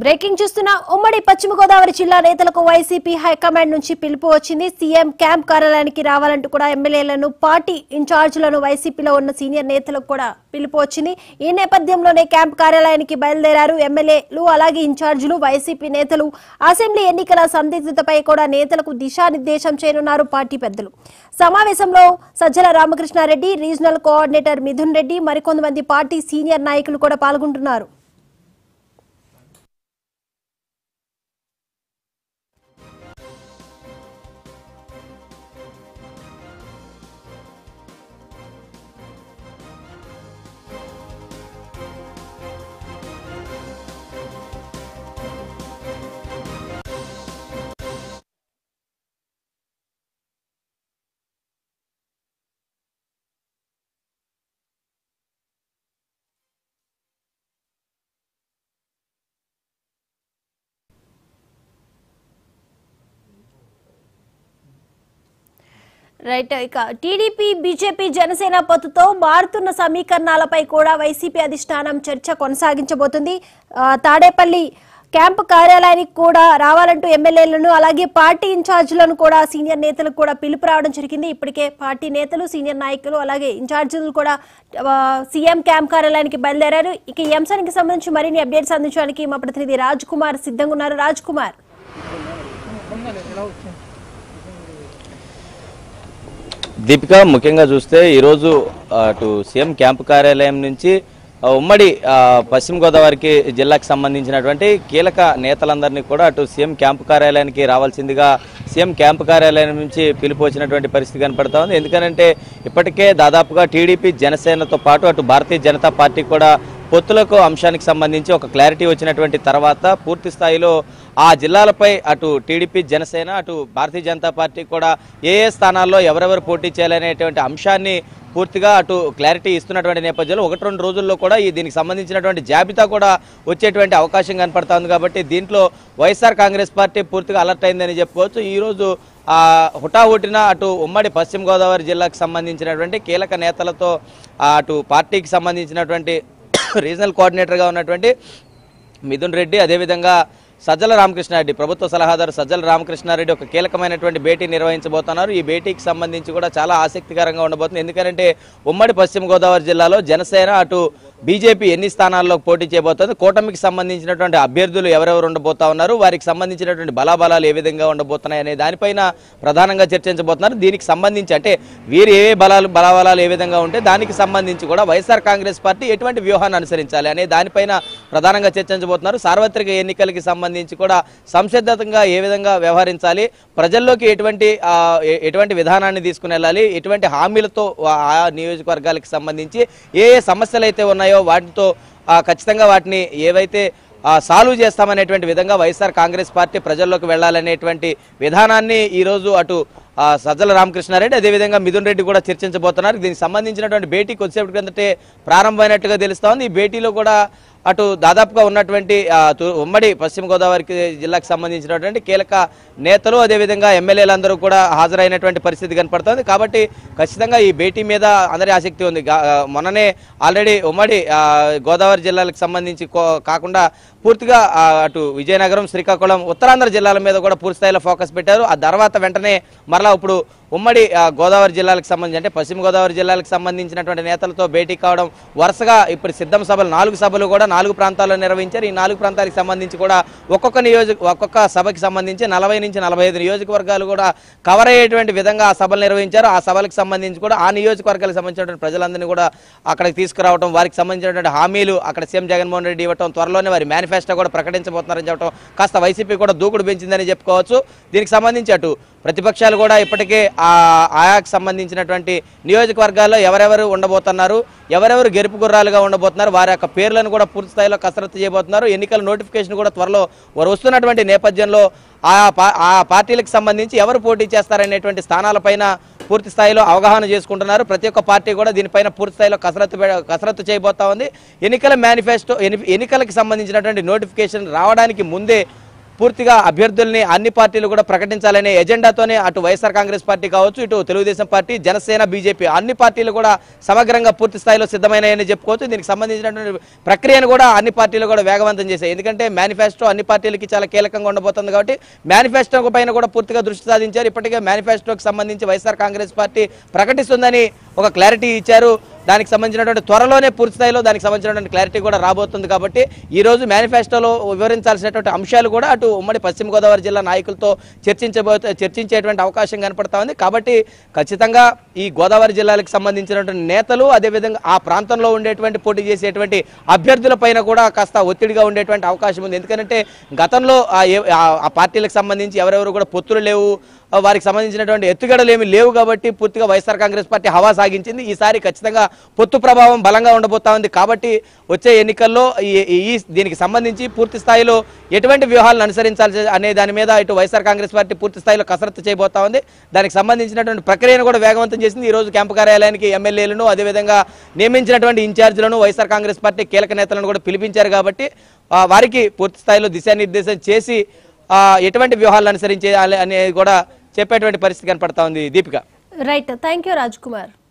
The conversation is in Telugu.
బ్రేకింగ్ చూస్తున్న ఉమ్మడి పశ్చిమ గోదావరి జిల్లా నేతలకు వైసీపీ హైకమాండ్ నుంచి పిలుపు వచ్చింది సీఎం క్యాంప్ కార్యాలయానికి రావాలంటూ కూడా ఎమ్మెల్యేలను పార్టీ ఇన్ఛార్జీలను వైసీపీలో ఉన్న సీనియర్ నేతలకు కూడా పిలుపు వచ్చింది ఈ నేపథ్యంలోనే క్యాంప్ కార్యాలయానికి బయలుదేరారు ఎమ్మెల్యేలు అలాగే ఇన్ఛార్జీలు వైసీపీ నేతలు అసెంబ్లీ ఎన్నికల సందిగ్ధతపై కూడా నేతలకు దిశానిర్దేశం చేయనున్నారు పార్టీ పెద్దలు సమావేశంలో సజ్జల రామకృష్ణారెడ్డి రీజనల్ కోఆర్డినేటర్ మిథున్ రెడ్డి మరికొంతమంది పార్టీ సీనియర్ నాయకులు కూడా పాల్గొంటున్నారు రైట్ ఇక టీడీపీ బీజేపీ జనసేన పొత్తుతో మారుతున్న సమీకరణాలపై కూడా వైసీపీ అధిష్టానం చర్చ కొనసాగించబోతుంది ఆ, తాడేపల్లి క్యాంపు కార్యాలయానికి కూడా రావాలంటూ ఎమ్మెల్యేలను అలాగే పార్టీ ఇన్ఛార్జీలను కూడా సీనియర్ నేతలకు కూడా పిలుపు రావడం జరిగింది ఇప్పటికే పార్టీ నేతలు సీనియర్ నాయకులు అలాగే ఇన్ఛార్జీలు కూడా ఆ, సీఎం క్యాంప్ కార్యాలయానికి బయలుదేరారు ఇక ఈ అంశానికి సంబంధించి మరిన్ని అప్డేట్స్ అందించడానికి మా ప్రతినిధి రాజ్ కుమార్ సిద్ధంగా ఉన్నారు రాజ్ కుమార్ దీపిక ముఖ్యంగా చూస్తే ఈరోజు అటు సీఎం క్యాంపు కార్యాలయం నుంచి ఆ, ఉమ్మడి ఆ, పశ్చిమ గోదావరికి జిల్లాకు సంబంధించినటువంటి కీలక నేతలందరినీ కూడా అటు సీఎం క్యాంపు కార్యాలయానికి రావాల్సిందిగా సీఎం క్యాంపు కార్యాలయం నుంచి పిలుపు వచ్చినటువంటి పరిస్థితి కనపడతా ఉంది ఎందుకనంటే ఇప్పటికే దాదాపుగా టీడీపీ జనసేనతో పాటు అటు భారతీయ జనతా పార్టీ కూడా పొత్తులకు అంశానికి సంబంధించి ఒక క్లారిటీ వచ్చినటువంటి తర్వాత పూర్తి స్థాయిలో ఆ జిల్లాలపై అటు టీడీపీ జనసేన అటు భారతీయ జనతా పార్టీ కూడా ఏ ఏ స్థానాల్లో ఎవరెవరు పోటీ చేయాలనేటువంటి అంశాన్ని పూర్తిగా అటు క్లారిటీ ఇస్తున్నటువంటి నేపథ్యంలో ఒకటి రెండు రోజుల్లో కూడా ఈ దీనికి సంబంధించినటువంటి జాబితా కూడా వచ్చేటువంటి అవకాశం కనపడతా ఉంది కాబట్టి దీంట్లో వైఎస్ఆర్ కాంగ్రెస్ పార్టీ పూర్తిగా అలర్ట్ అయిందని చెప్పుకోవచ్చు ఈరోజు ఆ హుటాహుటిన అటు ఉమ్మడి పశ్చిమ గోదావరి జిల్లాకు సంబంధించినటువంటి కీలక నేతలతో ఆ అటు పార్టీకి సంబంధించినటువంటి రీజనల్ కోఆర్డినేటర్గా ఉన్నటువంటి మిథున్ రెడ్డి అదేవిధంగా సజ్జల రామకృష్ణారెడ్డి ప్రభుత్వ సలహాదారు సజ్జల రామకృష్ణారెడ్డి ఒక కీలకమైనటువంటి భేటీ నిర్వహించబోతున్నారు ఈ భేటీకి సంబంధించి కూడా చాలా ఆసక్తికరంగా ఉండబోతుంది ఎందుకంటే ఉమ్మడి పశ్చిమ గోదావరి జిల్లాలో జనసేన అటు బీజేపీ ఎన్ని స్థానాల్లో పోటీ చేయబోతోంది కూటమికి సంబంధించినటువంటి అభ్యర్థులు ఎవరెవరు ఉండబోతా ఉన్నారు వారికి సంబంధించినటువంటి బలాబలాలు ఏ విధంగా ఉండబోతున్నాయి అనే దానిపైన ప్రధానంగా చర్చించబోతున్నారు దీనికి సంబంధించి అంటే వీరు ఏ బలాలు బలాబలాలు ఏ విధంగా ఉంటే దానికి సంబంధించి కూడా వైఎస్ఆర్ కాంగ్రెస్ పార్టీ ఎటువంటి వ్యూహాన్ని అనుసరించాలి అనే దానిపైన ప్రధానంగా చర్చించబోతున్నారు సార్వత్రిక ఎన్నికలకి సంబంధించి కూడా సంసిద్ధతంగా ఏ విధంగా వ్యవహరించాలి ప్రజల్లోకి ఎటువంటి ఆ, ఎ- ఎటువంటి విధానాన్ని తీసుకుని వెళ్ళాలి ఎటువంటి హామీలతో ఆ ఆ నియోజకవర్గాలకు సంబంధించి ఏ ఏ సమస్యలు అయితే ఉన్నాయో వాటితో ఆ, ఖచ్చితంగా వాటిని ఏవైతే ఆ, సాల్వ్ చేస్తామనేటువంటి విధంగా వైఎస్ఆర్ కాంగ్రెస్ పార్టీ ప్రజల్లోకి వెళ్ళాలనేటువంటి విధానాన్ని ఈరోజు అటు ఆ, సజ్జల రామకృష్ణారెడ్డి అదేవిధంగా మిథున్ రెడ్డి కూడా చర్చించబోతున్నారు దీనికి సంబంధించినటువంటి భేటీ కొద్దిసేపటి కిందటే ప్రారంభమైనట్టుగా తెలుస్తా ఉంది ఈ భేటీలో కూడా అటు దాదాపుగా ఉన్నటువంటి ఆ, తూ- ఉమ్మడి పశ్చిమ గోదావరికి జిల్లాకు సంబంధించినటువంటి కీలక నేతలు అదేవిధంగా ఎమ్మెల్యేలందరూ కూడా హాజరైనటువంటి పరిస్థితి కనపడుతోంది కాబట్టి ఖచ్చితంగా ఈ భేటీ మీద అందరి ఆసక్తి ఉంది గా- ఆ, మొన్ననే ఆల్రెడీ ఉమ్మడి ఆ, గోదావరి జిల్లాలకు సంబంధించి కో- కాకుండా పూర్తిగా ఆ, అటు విజయనగరం శ్రీకాకుళం ఉత్తరాంధ్ర జిల్లాల మీద కూడా పూర్తి స్థాయిలో ఫోకస్ పెట్టారు ఆ తర్వాత వెంటనే మరలా ఇప్పుడు ఉమ్మడి ఆ, గోదావరి జిల్లాలకు సంబంధించి అంటే పశ్చిమ గోదావరి జిల్లాలకు సంబంధించినటువంటి నేతలతో భేటీ కావడం వరుసగా ఇప్పుడు సిద్ధం సభలు నాలుగు సభలు కూడా నాలుగు ప్రాంతాల్లో నిర్వహించారు ఈ నాలుగు ప్రాంతాలకు సంబంధించి కూడా ఒక్కొక్క నియోజక ఒక్కొక్క సభకి సంబంధించి నలభై నుంచి నలభై ఐదు నియోజకవర్గాలు కూడా కవర్ అయ్యేటువంటి విధంగా ఆ సభలు నిర్వహించారు ఆ సభలకు సంబంధించి కూడా ఆ నియోజకవర్గాలకు సంబంధించినటువంటి ప్రజలందరినీ కూడా అక్కడికి తీసుకురావడం వారికి సంబంధించినటువంటి హామీలు అక్కడ సీఎం జగన్మోహన్ రెడ్డి ఇవ్వటం త్వరలోనే వారి మేనిఫెస్టో కూడా ప్రకటించబోతున్నారని చెప్పడం కాస్త వైసీపీ కూడా దూకుడు పెంచిందని చెప్పుకోవచ్చు దీనికి సంబంధించి అటు ప్రతిపక్షాలు కూడా ఇప్పటికే ఆ ఆయాకు సంబంధించినటువంటి నియోజకవర్గాల్లో ఎవరెవరు ఉండబోతున్నారు ఎవరెవరు గెలుపు గుర్రాలుగా ఉండబోతున్నారు వారి యొక్క పేర్లను కూడా పూర్తి స్థాయిలో కసరత్తు చేయబోతున్నారు ఎన్నికల నోటిఫికేషన్ కూడా త్వరలో వారు వస్తున్నటువంటి నేపథ్యంలో ఆ పా- ఆ పార్టీలకు సంబంధించి ఎవరు పోటీ చేస్తారనేటువంటి స్థానాలపైన పూర్తి స్థాయిలో అవగాహన చేసుకుంటున్నారు ప్రతి ఒక్క పార్టీ కూడా దీనిపైన పూర్తి స్థాయిలో కసరత్తు పె- కసరత్తు చేయబోతా ఉంది ఎన్నికల మేనిఫెస్టో ఎన్ని- ఎన్నికలకు సంబంధించినటువంటి నోటిఫికేషన్ రావడానికి ముందే పూర్తిగా అభ్యర్థుల్ని అన్ని పార్టీలు కూడా ప్రకటించాలనే ఎజెండాతోనే అటు వైఎస్ఆర్ కాంగ్రెస్ పార్టీ కావచ్చు ఇటు తెలుగుదేశం పార్టీ జనసేన బీజేపీ అన్ని పార్టీలు కూడా సమగ్రంగా పూర్తి స్థాయిలో సిద్ధమైనాయని చెప్పుకోవచ్చు దీనికి సంబంధించినటువంటి ప్రక్రియను కూడా అన్ని పార్టీలు కూడా వేగవంతం చేశాయి ఎందుకంటే మేనిఫెస్టో అన్ని పార్టీలకి చాలా కీలకంగా ఉండబోతుంది కాబట్టి మేనిఫెస్టో పైన కూడా పూర్తిగా దృష్టి సాధించారు ఇప్పటికే మేనిఫెస్టోకి సంబంధించి వైఎస్ఆర్ కాంగ్రెస్ పార్టీ ప్రకటిస్తుందని ఒక క్లారిటీ ఇచ్చారు దానికి సంబంధించినటువంటి త్వరలోనే పూర్తి స్థాయిలో దానికి సంబంధించినటువంటి క్లారిటీ కూడా రాబోతుంది కాబట్టి ఈ రోజు మేనిఫెస్టోలో వివరించాల్సినటువంటి అంశాలు కూడా అటు ఉమ్మడి పశ్చిమ గోదావరి జిల్లా నాయకులతో చర్చించబో చర్చించేటువంటి అవకాశం కనపడతా ఉంది కాబట్టి ఖచ్చితంగా ఈ గోదావరి జిల్లాలకు సంబంధించినటువంటి నేతలు అదేవిధంగా ఆ ప్రాంతంలో ఉండేటువంటి పోటీ చేసేటువంటి అభ్యర్థుల పైన కూడా కాస్త ఒత్తిడిగా ఉండేటువంటి అవకాశం ఉంది ఎందుకంటే గతంలో ఆ ఏ- ఆ- ఆ పార్టీలకు సంబంధించి ఎవరెవరు కూడా పొత్తులు లేవు ఆ వారికి సంబంధించినటువంటి ఎత్తుగడలు ఏమి లేవు కాబట్టి పూర్తిగా వైఎస్ఆర్ కాంగ్రెస్ పార్టీ హవా సాగించింది ఈసారి ఖచ్చితంగా పొత్తు ప్రభావం బలంగా ఉండబోతా ఉంది కాబట్టి వచ్చే ఎన్నికల్లో ఈ- ఈ దీనికి సంబంధించి పూర్తి స్థాయిలో ఎటువంటి వ్యూహాలను అనుసరించాలి అనే దాని మీద ఇటు వైఎస్ఆర్ కాంగ్రెస్ పార్టీ పూర్తి స్థాయిలో కసరత్తు చేయబోతా ఉంది దానికి సంబంధించినటువంటి ప్రక్రియను కూడా వేగవంతం చేసింది ఈ రోజు క్యాంపు కార్యాలయానికి ఎమ్మెల్యేలను అదేవిధంగా నియమించినటువంటి ఇన్ఛార్జీలను వైఎస్ఆర్ కాంగ్రెస్ పార్టీ కీలక నేతలను కూడా పిలిపించారు కాబట్టి ఆ, వారికి పూర్తి స్థాయిలో దిశానిర్దేశం చేసి ఆ, ఎటువంటి వ్యూహాలను అనుసరించాలి అనేది కూడా చెప్పేటువంటి పరిస్థితి కనపడతా ఉంది Deepika right thank you Raj Kumar